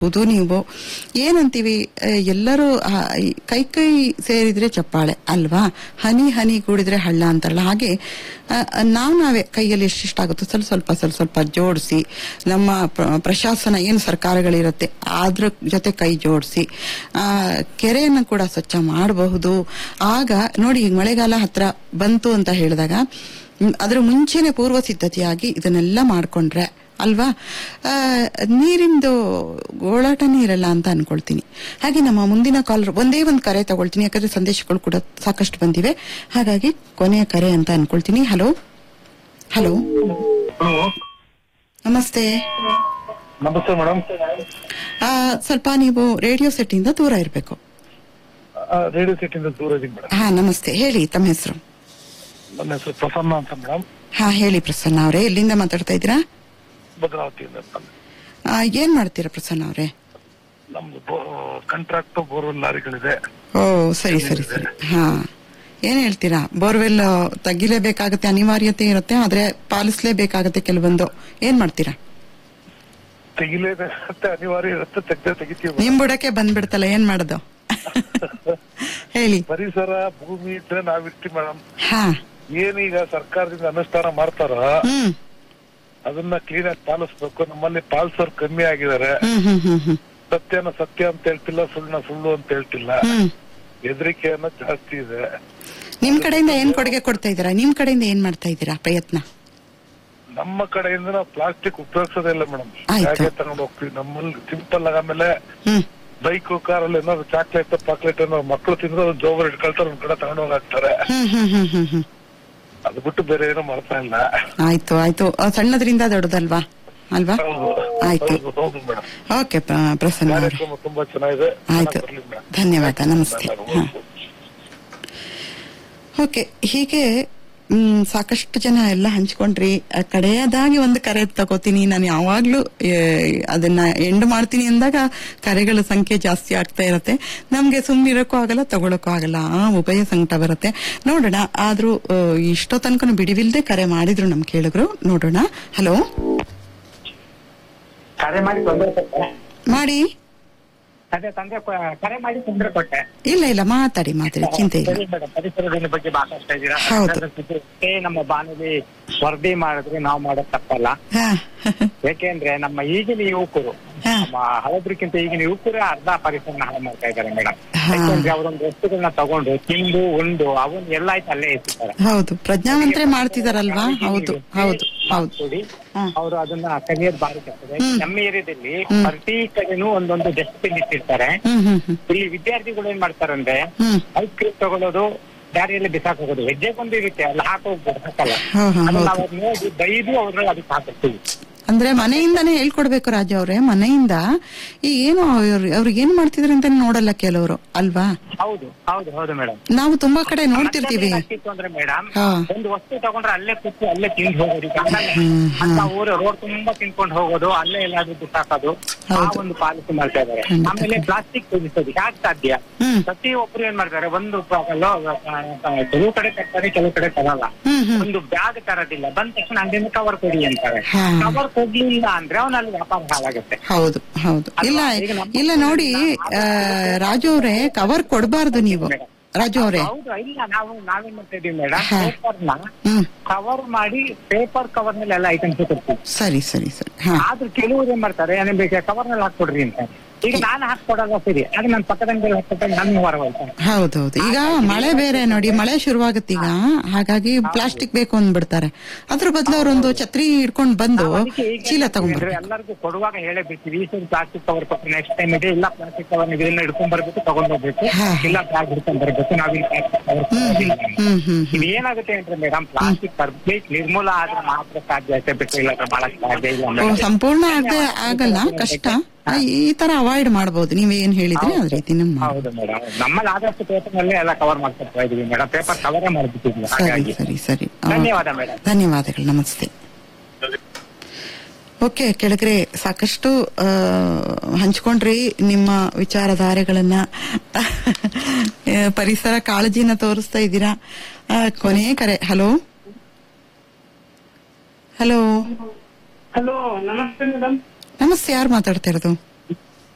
ಹೌದು ನೀವು ಏನಂತೀವಿ ಆ, ಎಲ್ಲರೂ ಆ, ಈ ಕೈ ಕೈ ಸೇರಿದ್ರೆ ಚಪ್ಪಾಳೆ ಅಲ್ವಾ ಹನಿ ಹನಿ ಕೂಡಿದ್ರೆ ಹಳ್ಳ ಅಂತಾರಲ್ಲ ಹಾಗೆ ಆ, ನಾವ್ ನಾವೇ ಕೈಯಲ್ಲಿ ಎಷ್ಟೆಷ್ಟಾಗುತ್ತೋ ಸ್ವಲ್ಪ ಸ್ವಲ್ಪ ಸ್ವಲ್ಪ ಸ್ವಲ್ಪ ಜೋಡಿಸಿ ನಮ್ಮ ಪ್ರ- ಪ್ರಶಾಸನ ಏನು ಸರ್ಕಾರಗಳಿರುತ್ತೆ ಅದ್ರ ಜೊತೆ ಕೈ ಜೋಡಿಸಿ ಆ ಕೆರೆಯನ್ನು ಕೂಡ ಸ್ವಚ್ಛ ಮಾಡಬಹುದು ಆಗ ನೋಡಿ ಈಗ ಮಳೆಗಾಲ ಹತ್ರ ಬಂತು ಅಂತ ಹೇಳಿದಾಗ ಮ್, ಅದ್ರ ಮುಂಚೆನೆ ಪೂರ್ವ ಸಿದ್ಧತೆಯಾಗಿ ಇದನ್ನೆಲ್ಲ ಮಾಡ್ಕೊಂಡ್ರೆ ಅಲ್ವಾ ಆ, ನೀರಿಂದು ಗೋಳಾಟನೇ ಇರಲ್ಲ ಅಂತ ಅನ್ಕೊಳ್ತೀನಿ ಹಾಗೆ ನಮ್ಮ ಮುಂದಿನ ಕಾಲರ್ ಒಂದೇ ಒಂದು ಕರೆ ತಗೊಳ್ತೀನಿ ಯಾಕಂದ್ರೆ ಸಂದೇಶಗಳು ಕೂಡ ಸಾಕಷ್ಟು ಬಂದಿವೆ ಹಾಗಾಗಿ ಕೊನೆಯ ಕರೆ ಅಂತ ಅನ್ಕೊಳ್ತೀನಿ ಹಲೋ ಹಲೋ ಹಲೋ ನಮಸ್ತೆ ನಮಸ್ತೆ ಮೇಡಮ್ ಆ, ಸ್ವಲ್ಪ ನೀವು ರೇಡಿಯೋ ಸೆಟ್ ಇಂದ ದೂರ ಇರಬೇಕು ರೇಡಿಯೋ ಸೆಟ್ ಇಂದ ದೂರ ಇದೀನಿ ಮೇಡಮ್ ಹಾ ನಮಸ್ತೆ ಹೇಳಿ ತಮ್ಮ ಹೆಸರು ನನ್ನ ಹೆಸರು ಪ್ರಸನ್ನ ಅಂತ ಮೇಡಮ್ ಹಾ ಹೇಳಿ ಪ್ರಸನ್ನ ಅವರೇ ಎಲ್ಲಿಂದ ಮಾತಾಡ್ತಾ ಇದ್ದೀರಾ ಭದ್ರಾವತಿಯಿಂದ ನಾನು. ಆ, ಏನ್ ಮಾಡ್ತೀರಾ ಪ್ರಸನ್ನ ಅವರೇ ನಮ್ದು ಕಾಂಟ್ರಾಕ್ಟ್ ಬೋರ್ವೆಲ್ ಲಾರಿಗಳಿದೆ ಓ ಸರಿ ಸರಿ ಸರಿ ಹಾ ಏನ್ ಹೇಳ್ತೀರಾ ಬೋರ್ವೆಲ್ ತೆಗಿಲೇಬೇಕಾಗತ್ತೆ ಅನಿವಾರ್ಯತೆ ಇರುತ್ತೆ ಆದ್ರೆ ಪಾಲಿಸ್ಲೇಬೇಕಾಗತ್ತೆ ಕೆಲವೊಂದು ಏನ್ ಮಾಡ್ತೀರಾ ತೆಗಿಲೇಬೇಕಾಗತ್ತೆ ಅನಿವಾರ್ಯ ಇರುತ್ತೆ ತೆಗ್ದೇ ತೆಗಿತೀವಿ ನಿಮ್ ಬುಡಕ್ಕೆ ಬಂದ್ಬಿಡ್ತಲ್ಲ ಏನ್ ಮಾಡೋದು ಹೇಳಿ ಪರಿಸರ ಭೂಮಿ ಇದ್ರೆ ನಾವಿರ್ತೀವಿ ಮೇಡಮ್ ಹಾ ಏನೀಗ ಸರ್ಕಾರದಿಂದ ಅನುಷ್ಠಾನ ಮಾಡ್ತಾರ ಹ್ಮ್ ಅದನ್ನ ಕ್ಲೀನ್ ಆಗಿ ಪಾಲಿಸ್ಬೇಕು ನಮ್ಮಲ್ಲಿ ಪಾಲಿಸೋರು ಕಮ್ಮಿ ಆಗಿದ್ದಾರೆ ಹ್ಮ್ ಹ್ಮ್ ಹ್ಮ್ ಹ್ಮ್ ಸತ್ಯನ ಸತ್ಯ ಅಂತ ಹೇಳ್ತಿಲ್ಲ ಸುಳ್ಳನ ಸುಳ್ಳು ಅಂತ ಹೇಳ್ತಿಲ್ಲ ಹ್ಮ್ ಹೆದರಿಕೆ ಅನ್ನೋದು ಜಾಸ್ತಿ ಇದೆ ನಿಮ್ ಕಡೆಯಿಂದ ಏನ್ ಕೊಡುಗೆ ಕೊಡ್ತಾ ಇದ್ದೀರಾ ನಿಮ್ ಕಡೆಯಿಂದ ಏನ್ ಮಾಡ್ತಾ ಇದ್ದೀರಾ ಪ್ರಯತ್ನ ನಮ್ಮ ಕಡೆಯಿಂದ ನಾವು ಪ್ಲಾಸ್ಟಿಕ್ ಉಪಯೋಗಿಸೋದೇ ಇಲ್ಲ ಮೇಡಮ್ ಆಯ್ತು. ಹಾಗೆ ತಗೊಂಡು ಹೋಗ್ತೀವಿ ನಮ್ಮಲ್ಲಿ ಸಿಂಪಲ್ ಆಗಿ ಆಮೇಲೆ ಹ್ಮ್ ಬೈಕ್ ಕಾರಲ್ಲಿ ಏನಾದ್ರು ಚಾಕ್ಲೇಟ್ ಪಾಕ್ಲೇಟ್ ಏನಾದ್ರು ಮಕ್ಕಳು ತಿಂದ್ರೆ ಒಂದು ಜೋಬರ್ ಇಟ್ಕೊಳ್ತಾರೆ ಒಂದ್ ಕಡೆ ತಗೊಂಡು ಹೋಗ್ತಾರೆ ಹ್ಮ್ ಹ್ಮ್ ಹ್ಮ್ ಹ್ಮ್ ಹ್ಮ್ ಅದು ಬಿಟ್ಟು ಬೇರೆ ಏನೋ ಮಾಡ್ತಾ ಇಲ್ಲ ಆಯ್ತು ಆಯ್ತು ಆ, ಸಣ್ಣದ್ರಿಂದ ದೊಡ್ಡದಲ್ವಾ ಅಲ್ವಾ ಹೌದು ಆಯ್ತು ಹೌದು, ಹೌದು ಮೇಡಮ್ ಓಕೆ ಪ್ರ- ಪ್ರಸನ್ನ ಅವರೇ ಕಾರ್ಯಕ್ರಮ ತುಂಬಾ ಚೆನ್ನಾಗಿದೆ ಆಯ್ತು ಚೆನ್ನಾಗ್ ಬರ್ಲಿ ಮೇಡಮ್. ಧನ್ಯವಾದ ನಮಸ್ತೆ ಹಾ ಓಕೆ ಹೀಗೆ ಮ್, ಸಾಕಷ್ಟು ಜನ ಎಲ್ಲ ಹಂಚ್ಕೊಂಡ್ರಿ ಆ, ಕಡೆಯದಾಗಿ ಒಂದು ಕರೆ ತಗೋತೀನಿ ನಾನು ಯಾವಾಗ್ಲೂ ಏ, ಅದನ್ನ ಎಂಡ್ ಮಾಡ್ತೀನಿ ಅಂದಾಗ ಕರೆಗಳ ಸಂಖ್ಯೆ ಜಾಸ್ತಿ ಆಗ್ತಾ ಇರತ್ತೆ ನಮ್ಗೆ ಸುಮ್ಮನಿರೋಕ್ಕೂ ಆಗಲ್ಲ ತಗೊಳಕ್ಕೂ ಆಗಲ್ಲ ಆ ಉಭಯ ಸಂಕಟ ಬರುತ್ತೆ ನೋಡೋಣ ಆದ್ರೂ ಆ, ಇಷ್ಟೋ ತನಕ ಬಿಡಿವಿಲ್ದೆ ಕರೆ ಮಾಡಿದ್ರು ನಮ್ ಕೇಳಿದ್ರು ನೋಡೋಣ ಹಲೋ ಕರೆ ಮಾಡಿ ತೊಂದರೆ ಕೊಟ್ಟೆ ಮಾಡಿ ಅದೇ ತಂದೆ ಕ- ಕರೆ ಮಾಡಿ ತೊಂದರೆ ಕೊಟ್ಟೆ ಇಲ್ಲ ಇಲ್ಲ ಮಾತಾಡಿ ಮಾತಾಡಿ ಚಿಂತೆ ಇಲ್ಲ ಸರಿ ಮೇಡಮ್ ಪರಿಸರ ದಿನ ಬಗ್ಗೆ ಮಾತಾಡ್ತಾ ಇದ್ದೀರಾ ಹೌದು. ಅದರ ಜೊತೆ ನಮ್ಮ ಬಾನುಲಿ ವರದಿ ಮಾಡಿದ್ರೆ ನಾವು ಮಾಡೋದ್ ತಪ್ಪಲ್ಲ ಹಾ ಯಾಕೆಂದ್ರೆ ನಮ್ಮ ಈಗಿನ ಯುವಕರು ಹಾ. ನಮ್ಮ ಹಳಬ್ರಿಗಿಂತ ಈಗಿನ ಯುವಕರೇ ಅರ್ಧ ಪರಿಸರನ ಹಾಳು ಮಾಡ್ತಾ ಇದ್ದಾರೆ ಮೇಡಮ್ ಹಾ. ಯಾಕೆಂದ್ರೆ ಅವರೊಂದು ವಸ್ತುಗಳನ್ನ ತಗೊಂಡು ತಿಂದು ಉಂಡು ಅವನ್ ಎಲ್ಲ ಆಯ್ತು ಅಲ್ಲೇ ಎತ್ತಿದ್ದಾರೆ ಹೌದು ಪ್ರಜ್ಞಾವಂತರೇ ಮಾಡ್ತಿದಾರಲ್ವಾ ಹೌದು ಹೌದು ಹೌದು ಕೂಡಿ ಹಾ. ಅವರು ಅದನ್ನ ಕಲಿಯೋದ್ ಬಾರಿ ಕಷ್ಟದೆ ಹ್ಮ್. ನಮ್ಮ ಏರಿಯಾದಲ್ಲಿ ಹ್ಮ್. ಪ್ರತಿ ಕಡೆನೂ ಒಂದೊಂದು ಡಸ್ಟ್ಬಿನ್ ಇಟ್ಟಿರ್ತಾರೆ ಹ್ಮ್ ಹ್ಮ್ ಹ್ಮ್ ಇಲ್ಲಿ ವಿದ್ಯಾರ್ಥಿಗಳು ಏನ್ ಮಾಡ್ತಾರಂದ್ರೆ ಹ್ಮ್ ಐಸ್ ಕ್ರೀಮ್ ತಗೊಳ್ಳೋದು ದಾರಿಯಲ್ಲಿ ಬಿಸಾಕ್ ಹೋಗೋದು ಹೆಜ್ಜೆ ಬಂದು ಇರುತ್ತೆ ಅಲ್ಲಿ ಹಾಕೋಗ್ಬೋದು ಹಾಕಲ್ಲ ಹಾ, ಹಾ, ಅದನ್ನ ಹೌದು. ಅವ್ರು ನೋಡಿ ಬೈದು ಅವ್ರಲ್ಲಿ ಅದಕ್ಕೆ ಹಾಕಿರ್ತೀವಿ ಅಂದ್ರೆ ಮನೆಯಿಂದಾನೇ ಹೇಳ್ಕೊಡ್ಬೇಕು ರಾಜು ಅವ್ರೆ ಮನೆಯಿಂದ ಈ ಏನು ಅವ್ರು- ಅವ್ರಿಗೆ ಏನ್ ಮಾಡ್ತಿದ್ರು ಅಂತ ನೋಡಲ್ಲ ಕೆಲವರು ಅಲ್ವಾ ಹೌದು ಹೌದು ಹೌದು ಮೇಡಮ್ ನಾವು ತುಂಬಾ ಕಡೆ ನೋಡ್ತಿರ್ತೀವಿ ಅಂದ್ರೆ ಮೇಡಮ್ ಹಾ. ಒಂದು ವಸ್ತು ತಗೊಂಡ್ರೆ ಅಲ್ಲೇ ಕೂತು ಅಲ್ಲೇ ತಿಂದು ಹೋಗೋದು ಈಗ ಆಮೇಲೆ ಹ್ಮ್, ಹ್ಮ್. ಅಂತ ಊರು ರೋಡ್ ತುಂಬಾ ತಿನ್ಕೊಂಡು ಹೋಗೋದು ಅಲ್ಲೇ ಎಲ್ಲಾದ್ರೂ ಬಿಸಾಕೋದು ಆ ಹೌದು. ಒಂದು ಪಾಲಿಸಿ ಮಾಡ್ತಾ ಇದ್ದಾರೆ ಖಂಡಿತ. ಆಮೇಲೆ ಪ್ಲಾಸ್ಟಿಕ್ ತೆಗಿಸೋದು ಯಾಕೆ ಸಾಧ್ಯ ಹ್ಮ್ ಪ್ರತಿಯೊಬ್ರು ಏನ್ ಮಾಡ್ತಾರೆ ಒಂದು ರೂಪಾಯಲ್ಲೋ ಕೆಲವು ಕಡೆ ತರ್ತಾರೆ ಕೆಲವು ಕಡೆ ತರಲ್ಲ ಹ್ಮ್ ಹ್ಮ್ ಒಂದು ಬ್ಯಾಗ್ ತರೋದಿಲ್ಲ ಬಂದ ತಕ್ಷಣ ಅಂಗಡಿಯಿಂದ ಕವರ್ ಕೊಡಿ ಅಂತಾರೆ ಹಾ. ಕವರ್ ಕೊಡ್ಲಿಲ್ಲ ಅಂದ್ರೆ ಅವನಲ್ಲಿ ವ್ಯಾಪಾರ ಹಾಳಾಗುತ್ತೆ ಹೌದು ಹೌದು ಇಲ್ಲ ಈಗ ನಮ್ಮ- ಇಲ್ಲ ನೋಡಿ ಆ, ರಾಜು ಅವ್ರೆ ಕವರ್ ಕೊಡಬಾರ್ದು ನೀವು ರಾಜು ಅವ್ರೆ ಹೌದು ಇಲ್ಲ ನಾವು ನಾವೇನ್ ಮಾಡ್ತಾ ಇದೀವಿ ಮೇಡಮ್ ಹಾ. ಪೇಪರ್ ನ ಹ್ಮ್ ಕವರ್ ಮಾಡಿ ಪೇಪರ್ ಕವರ್ ನಲ್ಲಿ ಎಲ್ಲ ಐಟಮ್ಸ್ ಕೊಡ್ತೀವಿ ಸರಿ ಸರಿ ಸರಿ ಹಾ ಆದ್ರೂ ಕೆಲವರು ಏನ್ ಮಾಡ್ತಾರೆ ಏನೇ ಬೇಕಾ ಕವರ್ ನಲ್ಲಿ ಹಾಕೊಡ್ರಿ ಅಂತ ಈಗ ನಾನು ಹಾಕೊಡಲ್ಲ ಸರಿ ಆಗ ನನ್ನ ಪಕ್ಕದ ಅಂಗಡಿಯಲ್ಲಿ ಹಾಕೊಟ್ಟಾಗ ನಾನು ಹೊರ ಹೋಗ್ತಾನೆ ಹೌದೌದು ಈಗ ಮಳೆ ಬೇರೆ ನೋಡಿ ಮಳೆ ಶುರುವಾಗುತ್ತೆ ಈಗ ಹಾಗಾಗಿ ಪ್ಲಾಸ್ಟಿಕ್ ಬೇಕು ಅಂದ್ಬಿಡ್ತಾರೆ ಅದ್ರ ಬದಲು ಅವರೊಂದು ಛತ್ರಿ ಹಿಡ್ಕೊಂಡು ಬಂದು ಅದಕ್ಕೆ ಈಗ ಚೀಲ ಏನಾಗ್ತದೆ ಅಂದ್ರೆ ತಗೊಂಡ್ಬರ್ಬೇಕು ಎಲ್ಲರಿಗೂ ಕೊಡುವಾಗ ಹೇಳೇ ಬಿಡ್ತೀವಿ ಈ ಸರಿ ಪ್ಲಾಸ್ಟಿಕ್ ಕವರ್ ಕೊಟ್ಟರೆ ನೆಕ್ಸ್ಟ್ ಟೈಮ್ ಇದೆ ಇಲ್ಲ ಪ್ಲಾಸ್ಟಿಕ್ ಕವರ್ ಇದನ್ನ ಹಿಡ್ಕೊಂಡ್ ಬರ್ಬೇಕು ತಗೊಂಡ್ ಹೋಗ್ಬೇಕು ಹಾ. ಇಲ್ಲ ಬ್ಯಾಗ್ ಹಿಡ್ಕೊಂಡ್ ಬರ್ಬೇಕು ನಾವಿಲ್ಲಿ ಪ್ಲಾಸ್ಟಿಕ್ ಕವರ್ ಕೊಡೋದಿಲ್ಲ ಅಂತ. ಹ್ಮ್ ಹ್ಮ್ ಇದು ಏನಾಗುತ್ತೆ ಅಂದ್ರೆ ಮೇಡಮ್ ಪ್ಲಾಸ್ಟಿಕ್ ಕಂಪ್ಲೀಟ್ ನಿರ್ಮೂಲ ಆದ್ರೆ ಮಾತ್ರ ಸಾಧ್ಯ ಆಗುತ್ತೆ ಬಿಟ್ಟು ಇಲ್ಲ ಅಂದ್ರೆ ಮಾಡಕ್ ಸಾಧ್ಯ ಇಲ್ಲ ಓ, ಮೇಡಮ್ ಸಂಪೂರ್ಣ ಆಗದೆ ಆಗಲ್ಲ ಕಷ್ಟ ಆ, ಈ ತರ ಅವಾಯ್ಡ್ ಮಾಡಬಹುದು ನೀವ್ ಏನ್ ಹೇಳಿದ್ರಿ ಅದ್ ರೀತಿ ನೀವು ಮಾಡಿ ಹೌದು ಮೇಡಮ್ ನಮ್ಮಲ್ಲಿ ಆದಷ್ಟು ಪೇಪರ್ ನಲ್ಲೇ ಎಲ್ಲ ಕವರ್ ಮಾಡ್ಕೊತಾ ಇದೀವಿ ಮೇಡಮ್ ಪೇಪರ್ ಕವರೇ ಮಾಡ್ಬಿಟ್ಟಿದ್ವಿ ಸರಿ ಹಾಗಾಗಿ ಸರಿ ಸರಿ ಆ, ಧನ್ಯವಾದ ಮೇಡಮ್ ಧನ್ಯವಾದಗಳು ನಮಸ್ತೆ ಓಕೆ ಕೆಳಗರೆ ಸಾಕಷ್ಟು ಆ, ಹಂಚ್ಕೊಂಡ್ರಿ ನಿಮ್ಮ ವಿಚಾರಧಾರೆಗಳನ್ನ ಆ, ಪರಿಸರ ಕಾಳಜಿನ ತೋರಿಸ್ತಾ ಇದ್ದೀರಾ ಆ, ಕೊನೆ ಕರೆ ಹಲೋ ಹಲೋ ಹಲೋ ನಮಸ್ತೆ ಮೇಡಮ್ ನಮಸ್ತೆ ಯಾರು ಮಾತಾಡ್ತಾ ಇರೋದು